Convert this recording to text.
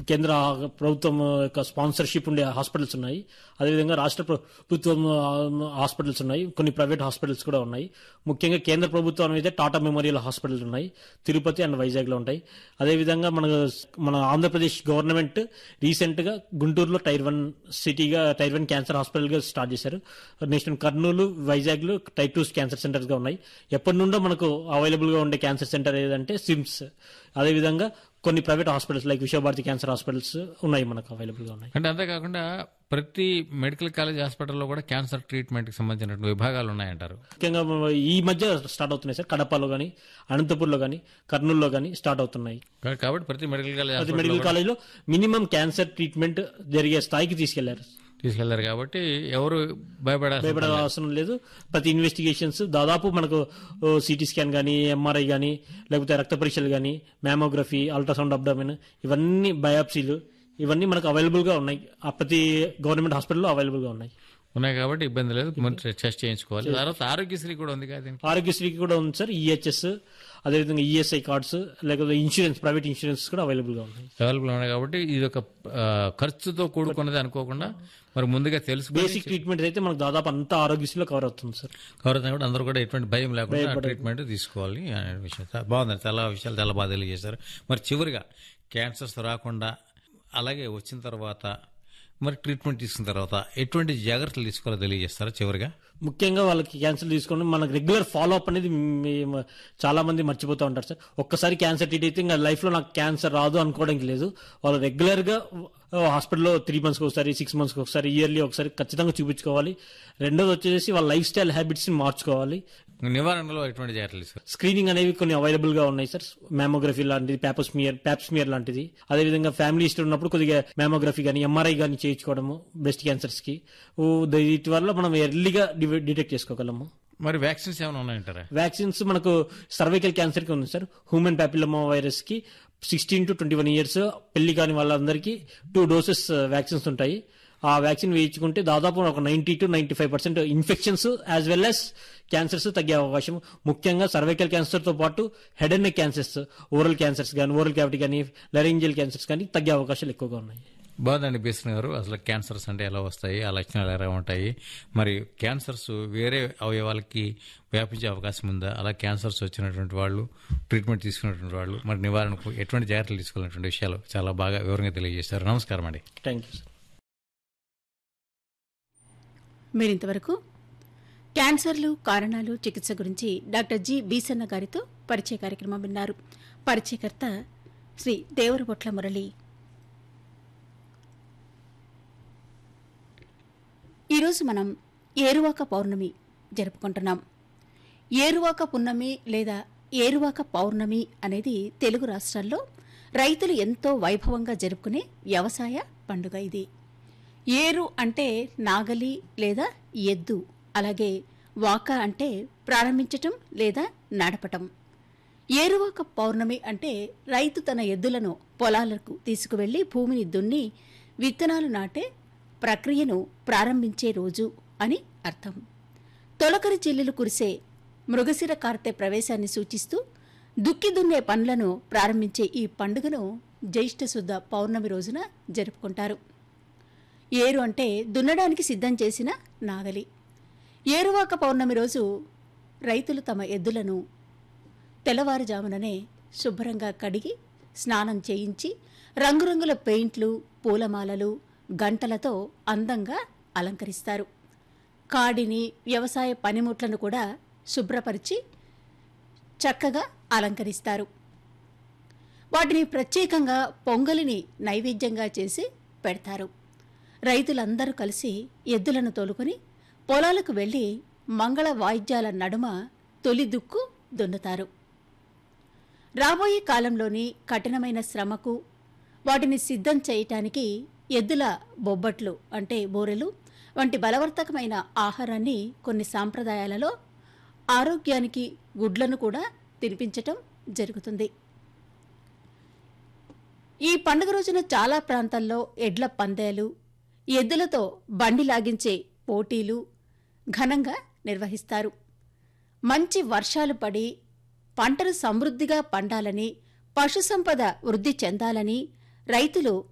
కేంద్ర ప్రభుత్వం యొక్క స్పాన్సర్షిప్ ఉండే హాస్పిటల్స్ ఉన్నాయి అదేవిధంగా రాష్ట్ర ప్రభుత్వం ఆ, హాస్పిటల్స్ ఉన్నాయి కొన్ని ప్రైవేట్ హాస్పిటల్స్ కూడా ఉన్నాయి ముఖ్యంగా కేంద్ర ప్రభుత్వం అయితే టాటా మెమోరియల్ హాస్పిటల్స్ ఉన్నాయి తిరుపతి అండ్ వైజాగ్ లో ఉంటాయి అదేవిధంగా మన మన ఆంధ్రప్రదేశ్ గవర్నమెంట్ రీసెంట్ గా గుంటూరులో టైర్ వన్ సిటీగా టైర్ వన్ క్యాన్సర్ హాస్పిటల్ గా స్టార్ట్ చేశారు నెక్స్ట్ కర్నూలు వైజాగ్ లో టైప్ టూ క్యాన్సర్ సెంటర్స్ గా ఉన్నాయి ఎప్పటి నుండో మనకు అవైలబుల్ గా ఉండే క్యాన్సర్ సెంటర్ ఏదంటే సిమ్స్ అదేవిధంగా కొన్ని private hospitals like Vishwabharati cancer hospitals ఉన్నాయి మనకు అవైలబుల్ గా ఉన్నాయి అంటే అంతేకాకుండా ప్రతి మెడికల్ కాలేజ్ హాస్పిటల్లో కూడా క్యాన్సర్ ట్రీట్మెంట్ కి సంబంధించిన విభాగాలు ఉన్నాయంటారు ముఖ్యంగా ఈ మధ్య స్టార్ట్ అవుతున్నాయి సార్ కడపలో కానీ అనంతపూర్లో కానీ కర్నూలులో కానీ స్టార్ట్ అవుతున్నాయి కా- కాబట్టి ప్రతి మెడికల్ కాలేజ్ ప్రతి హాస్పిటల్ మెడికల్ కాలేజ్లో మినిమం క్యాన్సర్ ట్రీట్మెంట్ జరిగే స్థాయికి తీసుకెళ్లారు తీసుకెళ్లారు కాబట్టి ఎవరు భయపడాల్సిన భయపడే అవసరం లేదు ప్రతి ఇన్వెస్టిగేషన్స్ దాదాపు మనకు సిటీ స్కాన్ కానీ ఎంఆర్ఐ కానీ లేకపోతే రక్త పరీక్షలు కానీ మ్యామోగ్రఫీ అల్ట్రాసౌండ్ అబ్డామిన్ ఇవన్నీ బయాప్సీలు ఇవన్నీ మనకు అవైలబుల్ గా ఉన్నాయి ఆ ప్రతి గవర్నమెంట్ హాస్పిటల్లో అవైలబుల్ గా ఉన్నాయి ఉన్నాయి కాబట్టి ఇబ్బంది లేదు ముందు టెస్ట్ చేయించుకోవాలి తర్వాత ఆరోగ్యశ్రీ కూడా ఉంది కదా దీనికి. ఆరోగ్యశ్రీకి కూడా ఉంది సార్ ఈహెచ్ఎస్ అదేవిధంగా ఈఎస్ఐ కార్డ్స్ లేకపోతే ఇన్సూరెన్స్ ప్రైవేట్ ఇన్సూరెన్స్ కూడా అవైలబుల్ గా ఉన్నాయి అవైలబుల్ ఉన్నాయి కాబట్టి ఇది ఒక ఆ, ఖర్చుతో కూడుకున్నది అనుకోకుండా మరి ముందుగా తెలుసుకుని బేసిక్ ట్రీట్మెంట్ అయితే మనకు దాదాపు అంతా ఆరోగ్యశ్రీలో కవర్ అవుతుంది సార్ కవర్ కూడా అందరూ కూడా ఎటువంటి భయం లేకుండా ట్రీట్మెంట్ తీసుకోవాలి అనే విషయం చా- బాగుంది చాలా విషయాలు చాలా బాగా తెలియజేశారు మరి చివరిగా క్యాన్సర్స్ రాకుండా అలాగే వచ్చిన తర్వాత మరి ట్రీట్మెంట్ తీసుకున్న తర్వాత ఎటువంటి జాగ్రత్తలు తీసుకోవాలో తెలియజేస్తారా చివరిగా ముఖ్యంగా వాళ్ళకి క్యాన్సర్ తీసుకొని మనకు రెగ్యులర్ ఫాలో అప్ అనేది మేము చాలా మంది మర్చిపోతూ ఉంటారు సార్ ఒక్కసారి క్యాన్సర్ ట్రీట్ అయితే ఇంకా లైఫ్ లో నాకు క్యాన్సర్ రాదు అనుకోవడానికి లేదు వాళ్ళు రెగ్యులర్ గా హాస్పిటల్లో త్రీ మంత్స్ ఒకసారి సిక్స్ మంత్స్ ఒకసారి ఇయర్లీ ఒకసారి ఖచ్చితంగా చూపించుకోవాలి రెండోది వచ్చేసి వాళ్ళ లైఫ్ స్టైల్ హ్యాబిట్స్ ని మార్చుకోవాలి నివారణలో ఎటువంటి జాగ్రత్తలు తీసుకోవాలి స్క్రీనింగ్ అనేవి కొన్ని అవైలబుల్ గా ఉన్నాయి సార్ మ్యామోగ్రఫీ లాంటిది ప్యాపోస్మియర్ ప్యాప్స్మియర్ లాంటిది అదేవిధంగా ఫ్యామిలీ హిస్టరీ ఉన్నప్పుడు కొద్దిగా మ్యామోగ్రఫీ కానీ ఎంఆర్ఐ కానీ చేయించుకోవడము బ్రెస్ట్ క్యాన్సర్స్ కి ఊ, వీటి వల్ల మనం ఎర్లీగా డిటెక్ట్ చేసుకోగలము మరి వ్యాక్సిన్స్ ఏమైనా ఉన్నాయంటారా వ్యాక్సిన్స్ మనకు సర్వైకల్ క్యాన్సర్ కి ఉంది సార్ హ్యూమన్ ప్యాపిలమా వైరస్ కి sixteen to twenty one years పెళ్లి కాని వాళ్ళందరికీ టూ డోసెస్ వ్యాక్సిన్స్ ఉంటాయి ఆ వ్యాక్సిన్ వేయించుకుంటే దాదాపు ఒక ninety two ninety five percent infections as well as cancers తగ్గే అవకాశం ముఖ్యంగా సర్వైకల్ క్యాన్సర్ తో పాటు head and neck cancers oral cancers కానీ ఓరల్ క్యావిటీ కానీ లెరింజియల్ క్యాన్సర్స్ కానీ తగ్గే అవకాశాలు ఎక్కువగా ఉన్నాయి బాగుందండి బీసన్ గారు అసలు క్యాన్సర్స్ అంటే ఎలా వస్తాయి ఆ లక్షణాలు ఎలా ఉంటాయి మరి క్యాన్సర్స్ వేరే అవయవాలకి వ్యాపించే అవకాశం ఉందా అలా క్యాన్సర్స్ వచ్చినటువంటి వాళ్ళు ట్రీట్మెంట్ తీసుకున్నటువంటి వాళ్ళు మరి నివారణకు ఎటువంటి జాగ్రత్తలు తీసుకోవాలన్నటువంటి విషయాలు చాలా బాగా వివరంగా తెలియజేశారు నమస్కారం అండి థ్యాంక్ యూ సార్ మీరింతవరకు క్యాన్సర్లు కారణాలు చికిత్స గురించి డాక్టర్ జి బీసన్న గారితో పరిచయ కార్యక్రమం విన్నారు పరిచయకర్త శ్రీ దేవరబొట్ల మురళి ఈరోజు మనం ఏరువాక పౌర్ణమి జరుపుకుంటున్నాం ఏరువాక పున్నమి లేదా ఏరువాక పౌర్ణమి అనేది తెలుగు రాష్ట్రాల్లో రైతులు ఎంతో వైభవంగా జరుపుకునే వ్యవసాయ పండుగ ఇది ఏరు అంటే నాగలి లేదా ఎద్దు అలాగే వాక అంటే ప్రారంభించటం లేదా నడపటం ఏరువాక పౌర్ణమి అంటే రైతు తన ఎద్దులను పొలాలకు తీసుకువెళ్లి భూమిని దున్ని విత్తనాలు నాటే ప్రక్రియను ప్రారంభించే రోజు అని అర్థం తొలకరి చెల్లెలు కురిసే మృగశిర కార్తె ప్రవేశాన్ని సూచిస్తూ దుక్కి దున్నే పనులను ప్రారంభించే ఈ పండుగను జ్యేష్ఠ శుద్ధ పౌర్ణమి రోజున జరుపుకుంటారు ఏరు అంటే దున్నడానికి సిద్ధం చేసిన నాగలి ఏరువాక పౌర్ణమి రోజు రైతులు తమ ఎద్దులను తెల్లవారుజాముననే శుభ్రంగా కడిగి స్నానం చేయించి రంగురంగుల పెయింట్లు పూలమాలలు గంటలతో అందంగా అలంకరిస్తారు కాడిని వ్యవసాయ పనిముట్లను కూడా శుభ్రపరిచి చక్కగా అలంకరిస్తారు వాటిని ప్రత్యేకంగా పొంగలిని నైవేద్యంగా చేసి పెడతారు రైతులందరూ కలిసి ఎద్దులను తోలుకొని పొలాలకు వెళ్లి మంగళ వాయిద్యాల నడుమ తొలి దుక్కు దున్నుతారు రాబోయే కాలంలోని కఠినమైన శ్రమకు వాటిని సిద్ధం చేయటానికి ఎద్దుల బొబ్బట్లు అంటే బోరెలు వంటి బలవర్తకమైన ఆహారాన్ని కొన్ని సాంప్రదాయాలలో ఆరోగ్యానికి గుడ్లను కూడా తినిపించటం జరుగుతుంది ఈ పండుగ రోజున చాలా ప్రాంతాల్లో ఎడ్ల పందేలు ఎద్దులతో బండి లాగించే పోటీలు ఘనంగా నిర్వహిస్తారు మంచి వర్షాలు పడి పంటలు సమృద్ధిగా పండాలని పశుసంపద వృద్ధి చెందాలని రైతులు